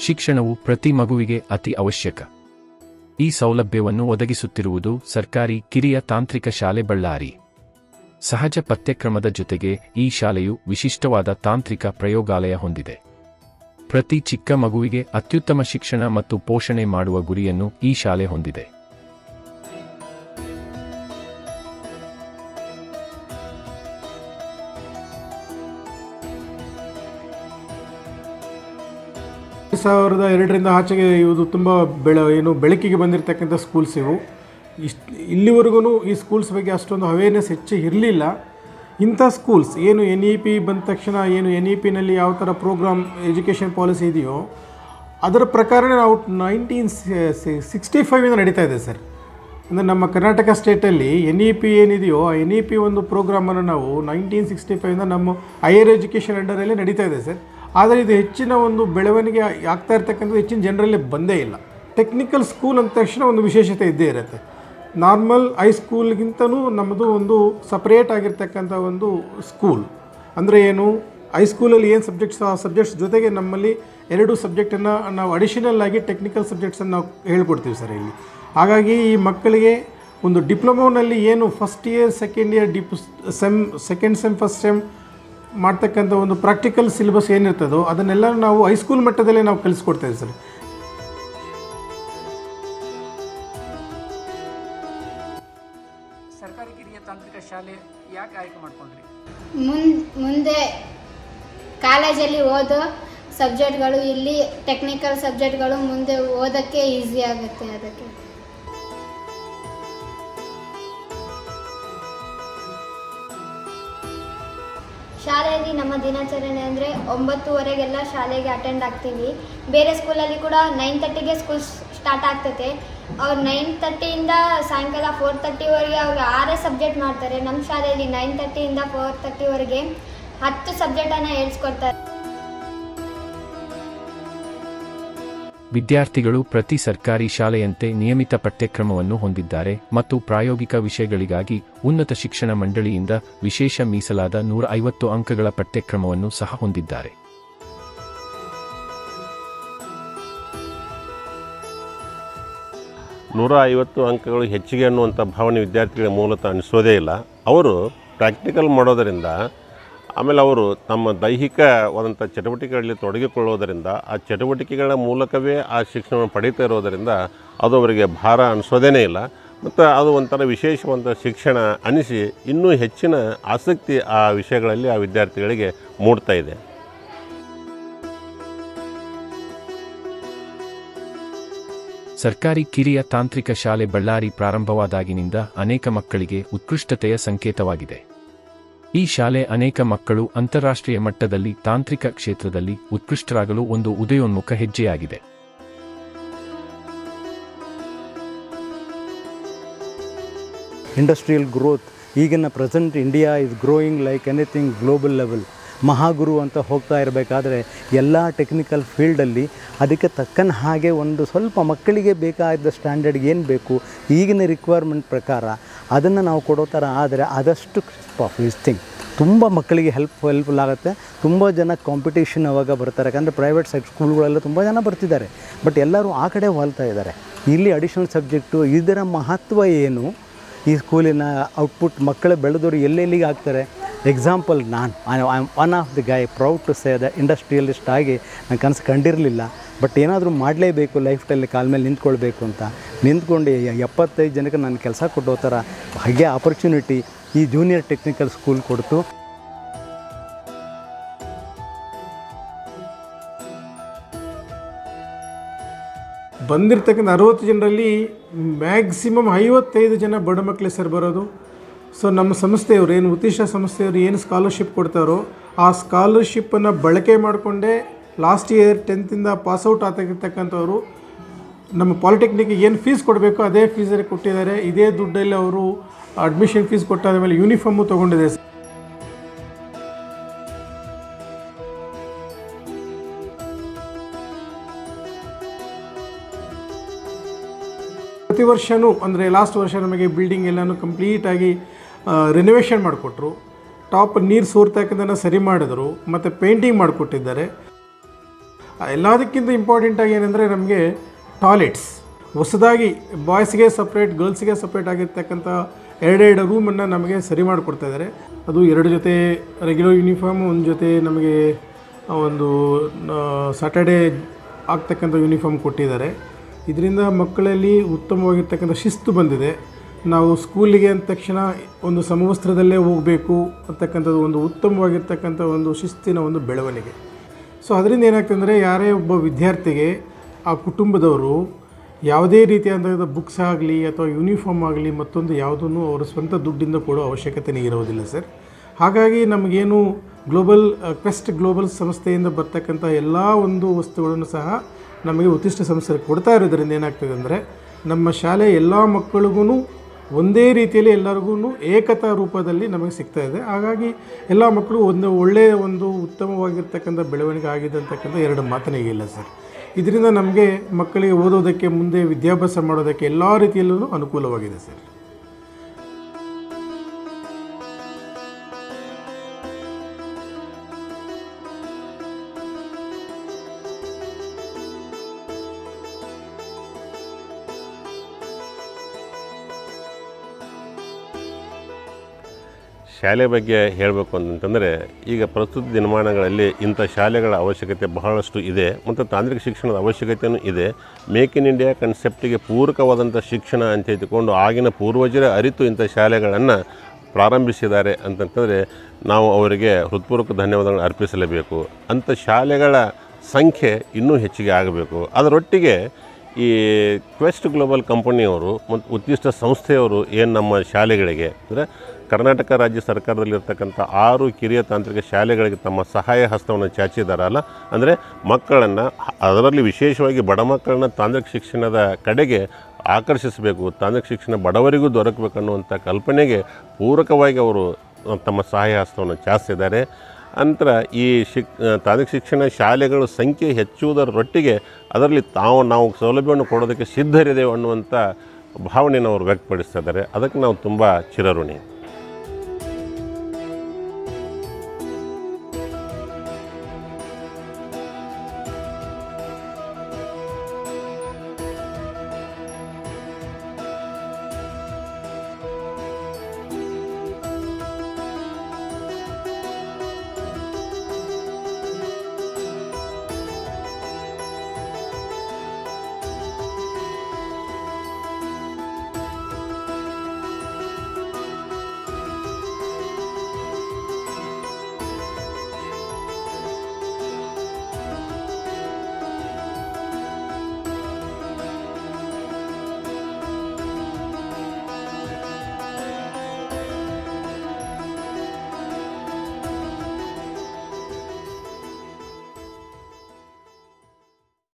ಶಿಕ್ಷಣವು ಪ್ರತಿ ಮಗುವಿಗೆ ಅತಿ ಅವಶ್ಯಕ ಈ ಸೌಲಭ್ಯವನ್ನು ಒದಗಿಸುತ್ತಿರುವುದು ಸರ್ಕಾರಿ ಕಿರಿಯ ತಾಂತ್ರಿಕ ಶಾಲೆ ಬಳ್ಳಾರಿ ಸಹಜ ಪಠ್ಯಕ್ರಮದ ಜೊತೆಗೆ ಈ ಶಾಲೆಯು ವಿಶಿಷ್ಟವಾದ ತಾಂತ್ರಿಕ ಪ್ರಯೋಗಾಲಯ ಹೊಂದಿದೆ ಪ್ರತಿ ಚಿಕ್ಕ ಮಗುವಿಗೆ ಅತ್ಯುತ್ತಮ ಶಿಕ್ಷಣ ಮತ್ತು ಪೋಷಣೆ ಮಾಡುವ ಗುರಿಯನ್ನು ಈ ಶಾಲೆ ಹೊಂದಿದೆ ಸಾವಿರದ ಎರಡರಿಂದ ಆಚೆಗೆ ಇವುದು ತುಂಬ ಬೆಳ ಏನು ಬೆಳಕಿಗೆ ಬಂದಿರತಕ್ಕಂಥ ಸ್ಕೂಲ್ಸ್ ಇವು ಇಷ್ಟು ಇಲ್ಲಿವರೆಗೂ ಈ ಸ್ಕೂಲ್ಸ್ ಬಗ್ಗೆ ಅಷ್ಟೊಂದು ಅವೇರ್ನೆಸ್ ಹೆಚ್ಚು ಇರಲಿಲ್ಲ ಇಂಥ ಸ್ಕೂಲ್ಸ್ ಏನು ಎನ್ ಇ ಪಿ ಬಂದ ತಕ್ಷಣ ಏನು ಎನ್ ಇ ಪಿನಲ್ಲಿ ಯಾವ ಥರ ಪ್ರೋಗ್ರಾಮ್ ಎಜುಕೇಷನ್ ಪಾಲಿಸಿ ಇದೆಯೋ ಅದರ ಪ್ರಕಾರನೇ ನಾವು ನೈನ್ಟೀನ್ ಸಿಕ್ಸ್ಟಿ ಫೈವಿಂದ ನಡೀತಾ ಇದೆ ಸರ್ ಅಂದರೆ ನಮ್ಮ ಕರ್ನಾಟಕ ಸ್ಟೇಟಲ್ಲಿ ಎನ್ ಇ ಪಿ ಏನಿದೆಯೋ ಆ ಎನ್ ಇ ಪಿ ಒಂದು ಪ್ರೋಗ್ರಾಮನ್ನು ನಾವು ನೈನ್ಟೀನ್ ಸಿಕ್ಸ್ಟಿ ಫೈವಿಂದ ನಮ್ಮ ಹೈಯರ್ ಎಜುಕೇಷನ್ ಅಂಡರಲ್ಲಿ ನಡೀತಾ ಇದೆ ಸರ್ ಆದರೆ ಇದು ಹೆಚ್ಚಿನ ಒಂದು ಬೆಳವಣಿಗೆ ಆಗ್ತಾ ಇರ್ತಕ್ಕಂಥದ್ದು ಹೆಚ್ಚಿನ ಜನರಲ್ಲಿ ಬಂದೇ ಇಲ್ಲ ಟೆಕ್ನಿಕಲ್ ಸ್ಕೂಲ್ ಅಂದ ತಕ್ಷಣ ಒಂದು ವಿಶೇಷತೆ ಇದ್ದೇ ಇರುತ್ತೆ ನಾರ್ಮಲ್ ಹೈಸ್ಕೂಲ್ಗಿಂತನೂ ನಮ್ಮದು ಒಂದು ಸಪ್ರೇಟ್ ಆಗಿರ್ತಕ್ಕಂಥ ಒಂದು ಸ್ಕೂಲ್ ಅಂದರೆ ಏನು ಹೈಸ್ಕೂಲಲ್ಲಿ ಏನು ಸಬ್ಜೆಕ್ಟ್ಸ್ ಆ ಸಬ್ಜೆಕ್ಟ್ಸ್ ಜೊತೆಗೆ ನಮ್ಮಲ್ಲಿ ಎರಡು ಸಬ್ಜೆಕ್ಟನ್ನು ನಾವು ಅಡಿಷನಲ್ ಆಗಿ ಟೆಕ್ನಿಕಲ್ ಸಬ್ಜೆಕ್ಟ್ಸನ್ನು ನಾವು ಹೇಳ್ಕೊಡ್ತೀವಿ ಸರ್ ಇಲ್ಲಿ ಹಾಗಾಗಿ ಈ ಮಕ್ಕಳಿಗೆ ಒಂದು ಡಿಪ್ಲೊಮೋನಲ್ಲಿ ಏನು first year second year dip sem second sem first sem ಮಾಡ್ತಕ್ಕಂಥ ಒಂದು ಪ್ರಾಕ್ಟಿಕಲ್ ಸಿಲೆಬಸ್ ಏನಿರ್ತದೋ ಅದನ್ನೆಲ್ಲ ನಾವು ಹೈಸ್ಕೂಲ್ ಮಟ್ಟದಲ್ಲೇ ನಾವು ಕಲಿಸ್ಕೊಡ್ತೇವೆ ಸರ್ ಸರ್ಕಾರಿ ಕಿರಿಯ ತಾಂತ್ರಿಕ ಶಾಲೆ ಯಾಕೆ ಆಯ್ಕೆ ಮಾಡ್ಕೊಂಡ್ರಿ ಮುನ್ ಮುಂದೆ ಕಾಲೇಜಲ್ಲಿ ಓದೋ ಸಬ್ಜೆಕ್ಟ್ಗಳು ಇಲ್ಲಿ ಟೆಕ್ನಿಕಲ್ ಸಬ್ಜೆಕ್ಟ್ಗಳು ಮುಂದೆ ಓದೋಕ್ಕೆ ಈಸಿ ಆಗುತ್ತೆ ಅದಕ್ಕೆ ಶಾಲೆಯಲ್ಲಿ ನಮ್ಮ ದಿನಾಚರಣೆ ಅಂದರೆ ಒಂಬತ್ತುವರೆಗೆಲ್ಲ ಶಾಲೆಗೆ ಅಟೆಂಡ್ ಆಗ್ತೀವಿ ಬೇರೆ ಸ್ಕೂಲಲ್ಲಿ ಕೂಡ ನೈನ್ ತರ್ಟಿಗೆ ಸ್ಕೂಲ್ ಸ್ಟಾರ್ಟ್ ಆಗ್ತದೆ ಅವ್ರು ನೈನ್ ತರ್ಟಿಯಿಂದ ಸಾಯಂಕಾಲ ಫೋರ್ ತರ್ಟಿವರೆಗೆ ಅವ್ರು ಆರೇ ಸಬ್ಜೆಕ್ಟ್ ಮಾಡ್ತಾರೆ ನಮ್ಮ ಶಾಲೆಯಲ್ಲಿ ನೈನ್ ತರ್ಟಿಯಿಂದ ಫೋರ್ ತರ್ಟಿವರೆಗೆ ಹತ್ತು ಸಬ್ಜೆಕ್ಟನ್ನು ಹೇಳ್ಸ್ಕೊಡ್ತಾರೆ ವಿದ್ಯಾರ್ಥಿಗಳು ಪ್ರತಿ ಸರ್ಕಾರಿ ಶಾಲೆಯಂತೆ ನಿಯಮಿತ ಪಠ್ಯಕ್ರಮವನ್ನು ಹೊಂದಿದ್ದಾರೆ ಮತ್ತು ಪ್ರಾಯೋಗಿಕ ವಿಷಯಗಳಿಗಾಗಿ ಉನ್ನತ ಶಿಕ್ಷಣ ಮಂಡಳಿಯಿಂದ ವಿಶೇಷ ಮೀಸಲಾದ ನೂರ ಐವತ್ತು ಅಂಕಗಳ ಪಠ್ಯಕ್ರಮವನ್ನು ಸಹ ಹೊಂದಿದ್ದಾರೆ ನೂರ ಐವತ್ತು ಅಂಕಗಳು ಹೆಚ್ಚಿಗೆ ಅನ್ನುವಂಥ ಭಾವನೆ ವಿದ್ಯಾರ್ಥಿಗಳಿಗೆ ಮೂಲತಃ ಅನಿಸೋದೇ ಇಲ್ಲ ಅವರು ಪ್ರಾಕ್ಟಿಕಲ್ ಮಾಡೋದರಿಂದ ಆಮೇಲೆ ಅವರು ತಮ್ಮ ದೈಹಿಕವಾದಂಥ ಚಟುವಟಿಕೆಗಳಲ್ಲಿ ತೊಡಗಿಕೊಳ್ಳೋದರಿಂದ ಆ ಚಟುವಟಿಕೆಗಳ ಮೂಲಕವೇ ಆ ಶಿಕ್ಷಣವನ್ನು ಪಡೀತಾ ಇರೋದರಿಂದ ಅದು ಅವರಿಗೆ ಭಾರ ಅನಿಸೋದೇ ಇಲ್ಲ ಮತ್ತು ಅದು ಒಂಥರ ವಿಶೇಷವಂತ ಶಿಕ್ಷಣ ಅನಿಸಿ ಇನ್ನೂ ಹೆಚ್ಚಿನ ಆಸಕ್ತಿ ಆ ವಿಷಯಗಳಲ್ಲಿ ಆ ವಿದ್ಯಾರ್ಥಿಗಳಿಗೆ ಮೂಡ್ತಾ ಇದೆ ಸರ್ಕಾರಿ ಕಿರಿಯ ತಾಂತ್ರಿಕ ಶಾಲೆ ಬಳ್ಳಾರಿ ಪ್ರಾರಂಭವಾದಾಗಿನಿಂದ ಅನೇಕ ಮಕ್ಕಳಿಗೆ ಉತ್ಕೃಷ್ಟತೆಯ ಸಂಕೇತವಾಗಿದೆ ಈ ಶಾಲೆ ಅನೇಕ ಮಕ್ಕಳು ಅಂತಾರಾಷ್ಟ್ರೀಯ ಮಟ್ಟದಲ್ಲಿ ತಾಂತ್ರಿಕ ಕ್ಷೇತ್ರದಲ್ಲಿ ಉತ್ಕೃಷ್ಟರಾಗಲು ಒಂದು ಉದಯೋನ್ಮುಖ ಹೆಜ್ಜೆಯಾಗಿದೆ ಇಂಡಸ್ಟ್ರಿಯಲ್ ಗ್ರೋತ್ ಈಗಿನ present India is growing like anything global level ಮಹಾಗುರು ಅಂತ ಹೋಗ್ತಾ ಇರಬೇಕಾದ್ರೆ ಎಲ್ಲ ಟೆಕ್ನಿಕಲ್ ಫೀಲ್ಡಲ್ಲಿ ಅದಕ್ಕೆ ತಕ್ಕನ ಹಾಗೆ ಒಂದು ಸ್ವಲ್ಪ ಮಕ್ಕಳಿಗೆ ಬೇಕಾದ ಸ್ಟ್ಯಾಂಡರ್ಡ್ ಏನು ಬೇಕು ಈಗಿನ ರಿಕ್ವೈರ್ಮೆಂಟ್ ಪ್ರಕಾರ ಅದನ್ನು ನಾವು ಕೊಡೋ ಥರ ಆದರೆ ಆದಷ್ಟು ಆಫ್ ದಿಸ್ ಥಿಂಗ್ ತುಂಬ ಮಕ್ಕಳಿಗೆ ಹೆಲ್ಪ್ ಹೆಲ್ಪ್ಫುಲ್ ಆಗುತ್ತೆ ತುಂಬ ಜನ ಕಾಂಪಿಟೇಷನ್ ಅವಾಗ ಬರ್ತಾರೆ ಯಾಕಂದರೆ ಪ್ರೈವೇಟ್ ಸೆಕ್ ಸ್ಕೂಲ್ಗಳೆಲ್ಲ ತುಂಬ ಜನ ಬರ್ತಿದ್ದಾರೆ ಬಟ್ ಎಲ್ಲರೂ ಆ ಕಡೆ ವಾಲ್ತಾ ಇದ್ದಾರೆ ಇಲ್ಲಿ ಅಡಿಷ್ನಲ್ ಸಬ್ಜೆಕ್ಟು ಇದರ ಮಹತ್ವ ಏನು ಈ ಸ್ಕೂಲಿನ ಔಟ್ಪುಟ್ ಮಕ್ಕಳು ಬೆಳೆದವರು ಎಲ್ಲೆಲ್ಲಿಗೆ ಆಗ್ತಾರೆ ಎಕ್ಸಾಂಪಲ್ ನಾನು I am one of the guy proud to say the industrialist ಆಗಿ ನಾನು ಕನಸು ಕಂಡಿರಲಿಲ್ಲ ಬಟ್ ಏನಾದರೂ ಮಾಡಲೇಬೇಕು ಲೈಫ್ಟಲ್ಲಿ ಕಾಲ ಮೇಲೆ ನಿಂತ್ಕೊಳ್ಬೇಕು ಅಂತ ನಿಂತ್ಕೊಂಡು ಎ- ಎಪ್ಪತ್ತೈದು ಜನಕ್ಕೆ ನಾನು ಕೆಲಸ ಕೊಟ್ಟೋ ಥರ ಹಾಗೆ ಆಪರ್ಚುನಿಟಿ ಈ ಜೂನಿಯರ್ ಟೆಕ್ನಿಕಲ್ ಸ್ಕೂಲ್ ಕೊಡ್ತು ಬಂದಿರ್ತಕ್ಕಂಥ ಅರವತ್ತು ಜನರಲ್ಲಿ ಮ್ಯಾಕ್ಸಿಮಮ್ ಐವತ್ತೈದು ಜನ ಬಡ ಮಕ್ಕಳೇ ಸರ್ ಬರೋದು ಸೊ ನಮ್ಮ ಸಂಸ್ಥೆಯವರು ಏನು ಉತೀಶ ಸಂಸ್ಥೆಯವರು ಏನು ಸ್ಕಾಲರ್ಶಿಪ್ ಕೊಡ್ತಾರೋ ಆ ಸ್ಕಾಲರ್ಶಿಪ್ಪನ್ನು ಬಳಕೆ ಮಾಡಿಕೊಂಡೇ ಲಾಸ್ಟ್ ಇಯರ್ ಟೆಂತಿಂದ ಪಾಸ್ಔಟ್ ಆಗಿರ್ತಕ್ಕಂಥವ್ರು ನಮ್ಮ ಪಾಲಿಟೆಕ್ನಿಕ್ಗೆ ಏನು ಫೀಸ್ ಕೊಡಬೇಕು ಅದೇ ಫೀಸಲ್ಲಿ ಕೊಟ್ಟಿದ್ದಾರೆ ಇದೇ ದುಡ್ಡಲ್ಲಿ ಅವರು ಅಡ್ಮಿಷನ್ ಫೀಸ್ ಕೊಟ್ಟಾದ ಮೇಲೆ ಯೂನಿಫಾರ್ಮು ತೊಗೊಂಡಿದೆ ಪ್ರತಿ ವರ್ಷವೂ ಅಂದರೆ ಲಾಸ್ಟ್ ವರ್ಷ ನಮಗೆ ಬಿಲ್ಡಿಂಗ್ ಎಲ್ಲನೂ ಕಂಪ್ಲೀಟಾಗಿ ರಿನೋವೇಷನ್ ಮಾಡಿಕೊಟ್ರು ಟಾಪ್ ನೀರು ಸೋರ್ತಕ್ಕಂಥದ್ದನ್ನು ಸರಿ ಮಾಡಿದ್ರು ಮತ್ತು ಪೇಂಟಿಂಗ್ ಮಾಡಿಕೊಟ್ಟಿದ್ದಾರೆ ಎಲ್ಲದಕ್ಕಿಂತ ಇಂಪಾರ್ಟೆಂಟಾಗಿ ಏನಂದರೆ ನಮಗೆ ಟಾಯ್ಲೆಟ್ಸ್ ಹೊಸದಾಗಿ ಬಾಯ್ಸ್ಗೆ ಸಪ್ರೇಟ್ ಗರ್ಲ್ಸ್ಗೆ ಸಪ್ರೇಟ್ ಆಗಿರ್ತಕ್ಕಂಥ ಎರಡೆರಡು ರೂಮನ್ನು ನಮಗೆ ಸರಿ ಮಾಡಿಕೊಡ್ತಾ ಇದ್ದಾರೆ ಅದು ಎರಡು ಜೊತೆ ರೆಗ್ಯುಲರ್ ಯೂನಿಫಾರ್ಮ್ ಒಂದು ಜೊತೆ ನಮಗೆ ಒಂದು ಸಾಟರ್ಡೇ ಆಗ್ತಕ್ಕಂಥ ಯೂನಿಫಾರ್ಮ್ ಕೊಟ್ಟಿದ್ದಾರೆ ಇದರಿಂದ ಮಕ್ಕಳಲ್ಲಿ ಉತ್ತಮವಾಗಿರ್ತಕ್ಕಂಥ ಶಿಸ್ತು ಬಂದಿದೆ ನಾವು ಸ್ಕೂಲಿಗೆ ಅಂದ ತಕ್ಷಣ ಒಂದು ಸಮವಸ್ತ್ರದಲ್ಲೇ ಹೋಗಬೇಕು ಅಂತಕ್ಕಂಥದ್ದು ಒಂದು ಉತ್ತಮವಾಗಿರ್ತಕ್ಕಂಥ ಒಂದು ಶಿಸ್ತಿನ ಒಂದು ಬೆಳವಣಿಗೆ ಸೊ ಅದರಿಂದ ಏನಾಗ್ತದೆ ಅಂದರೆ ಯಾರೇ ಒಬ್ಬ ವಿದ್ಯಾರ್ಥಿಗೆ ಆ ಕುಟುಂಬದವರು ಯಾವುದೇ ರೀತಿಯಾದ ಬುಕ್ಸ್ ಆಗಲಿ ಅಥವಾ ಯೂನಿಫಾರ್ಮ್ ಆಗಲಿ ಮತ್ತೊಂದು ಯಾವುದನ್ನು ಅವರ ಸ್ವಂತ ದುಡ್ಡಿಂದ ಕೊಡೋ ಅವಶ್ಯಕತೆನೇ ಇರೋದಿಲ್ಲ ಸರ್ ಹಾಗಾಗಿ ನಮಗೇನು ಗ್ಲೋಬಲ್ ಕ್ವೆಸ್ಟ್ ಗ್ಲೋಬಲ್ ಸಂಸ್ಥೆಯಿಂದ ಬರ್ತಕ್ಕಂಥ ಎಲ್ಲ ಒಂದು ವಸ್ತುಗಳನ್ನು ಸಹ ನಮಗೆ ಉತ್ತಿಷ್ಟ ಸಂಸ್ಥೆ ಕೊಡ್ತಾ ಇರೋದ್ರಿಂದ ಏನಾಗ್ತದೆ ಅಂದರೆ ನಮ್ಮ ಶಾಲೆ ಎಲ್ಲ ಮಕ್ಕಳಿಗೂ ಒಂದೇ ರೀತಿಯಲ್ಲಿ ಎಲ್ಲರಿಗೂ ಏಕತಾ ರೂಪದಲ್ಲಿ ನಮಗೆ ಸಿಗ್ತಾ ಇದೆ ಹಾಗಾಗಿ ಎಲ್ಲ ಮಕ್ಕಳು ಒಂದು ಒಳ್ಳೆಯ ಒಂದು ಉತ್ತಮವಾಗಿರ್ತಕ್ಕಂಥ ಬೆಳವಣಿಗೆ ಆಗಿದೆ ಅಂತಕ್ಕಂಥ ಎರಡು ಮಾತನೇ ಇಲ್ಲ ಸರ್ ಇದರಿಂದ ನಮಗೆ ಮಕ್ಕಳಿಗೆ ಓದೋದಕ್ಕೆ ಮುಂದೆ ವಿದ್ಯಾಭ್ಯಾಸ ಮಾಡೋದಕ್ಕೆ ಎಲ್ಲ ರೀತಿಯಲ್ಲೂ ಅನುಕೂಲವಾಗಿದೆ ಸರ್ ಶಾಲೆ ಬಗ್ಗೆ ಹೇಳಬೇಕು ಅಂತಂತಂದರೆ ಈಗ ಪ್ರಸ್ತುತ ದಿನಮಾನಗಳಲ್ಲಿ ಇಂಥ ಶಾಲೆಗಳ ಅವಶ್ಯಕತೆ ಬಹಳಷ್ಟು ಇದೆ ಮತ್ತು ತಾಂತ್ರಿಕ ಶಿಕ್ಷಣದ ಅವಶ್ಯಕತೆಯೂ ಇದೆ ಮೇಕ್ ಇನ್ ಇಂಡಿಯಾ ಕನ್ಸೆಪ್ಟಿಗೆ ಪೂರಕವಾದಂಥ ಶಿಕ್ಷಣ ಅಂತ ಹೇಳಿಕೊಂಡು ಆಗಿನ ಪೂರ್ವಜರೇ ಅರಿತು ಇಂಥ ಶಾಲೆಗಳನ್ನು ಪ್ರಾರಂಭಿಸಿದ್ದಾರೆ ಅಂತಂತಂದರೆ ನಾವು ಅವರಿಗೆ ಹೃತ್ಪೂರ್ವಕ ಧನ್ಯವಾದಗಳನ್ನು ಅರ್ಪಿಸಲೇಬೇಕು ಅಂಥ ಶಾಲೆಗಳ ಸಂಖ್ಯೆ ಇನ್ನೂ ಹೆಚ್ಚಿಗೆ ಆಗಬೇಕು ಅದರೊಟ್ಟಿಗೆ ಈ ಕ್ವೆಸ್ಟ್ ಗ್ಲೋಬಲ್ ಕಂಪನಿಯವರು ಮತ್ತು ಉತ್ತಿಷ್ಟ ಸಂಸ್ಥೆಯವರು ಏನು ನಮ್ಮ ಶಾಲೆಗಳಿಗೆ ಅಂದರೆ ಕರ್ನಾಟಕ ರಾಜ್ಯ ಸರ್ಕಾರದಲ್ಲಿರ್ತಕ್ಕಂಥ ಆರು ಕಿರಿಯ ತಾಂತ್ರಿಕ ಶಾಲೆಗಳಿಗೆ ತಮ್ಮ ಸಹಾಯ ಹಸ್ತವನ್ನು ಚಾಚಿದಾರಲ್ಲ ಅಂದರೆ ಮಕ್ಕಳನ್ನು ಅದರಲ್ಲಿ ವಿಶೇಷವಾಗಿ ಬಡ ಮಕ್ಕಳನ್ನ ತಾಂತ್ರಿಕ ಶಿಕ್ಷಣದ ಕಡೆಗೆ ಆಕರ್ಷಿಸಬೇಕು ತಾಂತ್ರಿಕ ಶಿಕ್ಷಣ ಬಡವರಿಗೂ ದೊರಕಬೇಕನ್ನುವಂಥ ಕಲ್ಪನೆಗೆ ಪೂರಕವಾಗಿ ಅವರು ತಮ್ಮ ಸಹಾಯ ಹಸ್ತವನ್ನು ಚಾಚಿಸಿದ್ದಾರೆ ನಂತರ ಈ ಶಿಕ್ ತಾಂತ್ರಿಕ ಶಿಕ್ಷಣ ಶಾಲೆಗಳ ಸಂಖ್ಯೆ ಹೆಚ್ಚುವುದರೊಟ್ಟಿಗೆ ಅದರಲ್ಲಿ ತಾವು ನಾವು ಸೌಲಭ್ಯವನ್ನು ಕೊಡೋದಕ್ಕೆ ಸಿದ್ಧರಿದ್ದೇವೆ ಅನ್ನುವಂಥ ಭಾವನೆಯನ್ನು ಅವರು ವ್ಯಕ್ತಪಡಿಸ್ತಾ ಇದ್ದಾರೆ ಅದಕ್ಕೆ ನಾವು ತುಂಬ ಚಿರಋಣಿ